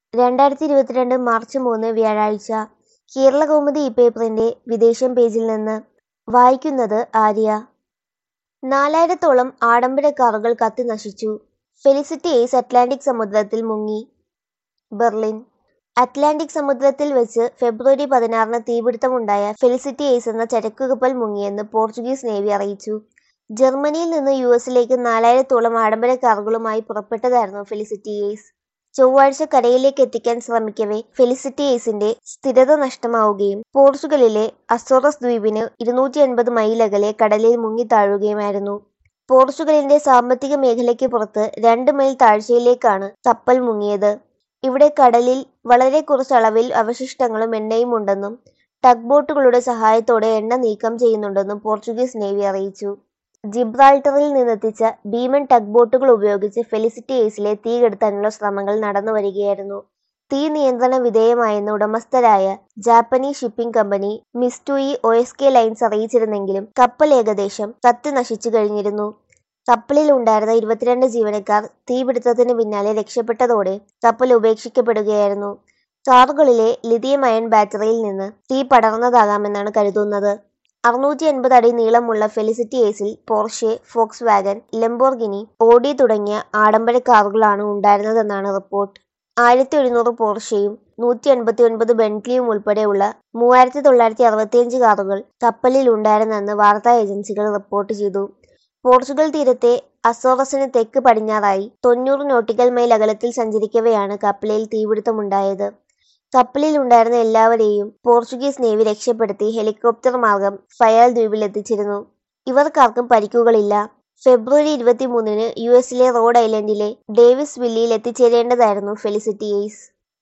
രണ്ടായിരത്തി ഇരുപത്തിരണ്ട് മാർച്ച് മൂന്ന് വ്യാഴാഴ്ച കേരളകൗമുദി ഈ പേപ്പറിന്റെ വിദേശം പേജിൽ നിന്ന് വായിക്കുന്നത് ആര്യ നാലായിരത്തോളം ആഡംബര കാറുകൾ കത്തി നശിച്ചു ഫെലിസിറ്റി എയ്സ് അറ്റ്ലാന്റിക് സമുദ്രത്തിൽ മുങ്ങി ബെർലിൻ അറ്റ്ലാന്റിക് സമുദ്രത്തിൽ വെച്ച് ഫെബ്രുവരി പതിനാറിന് തീപിടുത്തമുണ്ടായ ഫെലിസിറ്റി എയ്സ് എന്ന ചരക്കുകപ്പൽ മുങ്ങിയെന്ന് പോർച്ചുഗീസ് നേവി അറിയിച്ചു ജർമ്മനിയിൽ നിന്ന് യു എസിലേക്ക് നാലായിരത്തോളം ആഡംബര കാറുകളുമായി പുറപ്പെട്ടതായിരുന്നു ഫെലിസിറ്റി എയ്സ് ചൊവ്വാഴ്ച കരയിലേക്ക് എത്തിക്കാൻ ശ്രമിക്കവേ ഫെലിസിറ്റി എയ്സിന്റെ സ്ഥിരത നഷ്ടമാവുകയും പോർച്ചുഗലിലെ അസോറസ് ദ്വീപിന് ഇരുന്നൂറ്റി എൺപത് മൈൽ അകലെ കടലിൽ മുങ്ങിത്താഴുകയുമായിരുന്നു പോർച്ചുഗലിന്റെ സാമ്പത്തിക മേഖലയ്ക്ക് പുറത്ത് രണ്ട് മൈൽ താഴ്ചയിലേക്കാണ് കപ്പൽ മുങ്ങിയത് ഇവിടെ കടലിൽ വളരെ കുറച്ച് അളവിൽ അവശിഷ്ടങ്ങളും എണ്ണയും ഉണ്ടെന്നും ടഗ് ബോട്ടുകളുടെ സഹായത്തോടെ എണ്ണ നീക്കം ചെയ്യുന്നുണ്ടെന്നും പോർച്ചുഗീസ് നേവി അറിയിച്ചു ജിബ്രാൾട്ടറിൽ നിന്നെത്തിച്ച ഭീമൻ ടഗ് ബോട്ടുകൾ ഉപയോഗിച്ച് ഫെലിസിറ്റി എയ്സിലെ തീ കെടുത്താനുള്ള ശ്രമങ്ങൾ നടന്നു വരികയായിരുന്നു തീ നിയന്ത്രണ വിധേയമായെന്ന് ഉടമസ്ഥരായ ജാപ്പനീസ് ഷിപ്പിംഗ് കമ്പനി മിസ്റ്റുയി ഒ എസ് കെ ലൈൻസ് അറിയിച്ചിരുന്നെങ്കിലും കപ്പൽ ഏകദേശം കത്തി നശിച്ചു കഴിഞ്ഞിരുന്നു കപ്പലിൽ ഉണ്ടായിരുന്ന ഇരുപത്തിരണ്ട് ജീവനക്കാർ തീപിടുത്തത്തിന് പിന്നാലെ രക്ഷപ്പെട്ടതോടെ കപ്പൽ ഉപേക്ഷിക്കപ്പെടുകയായിരുന്നു കാറുകളിലെ ലിഥിയം അയൺ ബാറ്ററിയിൽ നിന്ന് തീ പടർന്നതാകാമെന്നാണ് കരുതുന്നത് അറുന്നൂറ്റി എൺപത് അടി നീളമുള്ള ഫെലിസിറ്റി എയ്സിൽ Porsche Volkswagen Lamborghini Audi തുടങ്ങിയ ആഡംബര കാറുകളാണ് ഉണ്ടായിരുന്നതെന്നാണ് റിപ്പോർട്ട് ആയിരത്തി ഒരുന്നൂറ് പോർഷയും നൂറ്റി എൺപത്തി ഒൻപത് ബെൻറ്റ്ലിയും ഉൾപ്പെടെയുള്ള മൂവായിരത്തി തൊള്ളായിരത്തി അറുപത്തിയഞ്ച് കാറുകൾ കപ്പലിൽ ഉണ്ടായിരുന്നെന്ന് വാർത്താ ഏജൻസികൾ റിപ്പോർട്ട് ചെയ്തു പോർച്ചുഗൽ തീരത്തെ അസോറസിന് തെക്ക് പടിഞ്ഞാറായി തൊണ്ണൂറ് നോട്ടിക്കൽ മൈൽ അകലത്തിൽ സഞ്ചരിക്കവെയാണ് കപ്പലിൽ തീപിടുത്തമുണ്ടായത് കപ്പലിൽ ഉണ്ടായിരുന്ന എല്ലാവരെയും പോർച്ചുഗീസ് നേവി രക്ഷപ്പെടുത്തി ഹെലികോപ്റ്റർ മാർഗം ഫയാൽ ദ്വീപിൽ എത്തിച്ചിരുന്നു ഇവർക്കാർക്കും പരിക്കുകളില്ല ഫെബ്രുവരി ഇരുപത്തിമൂന്നിന് യു എസിലെ റോഡ് ഐലൻഡിലെ ഡേവിസ് വില്ലിയിൽ എത്തിച്ചേരേണ്ടതായിരുന്നു ഫെലിസിറ്റി എയ്സ്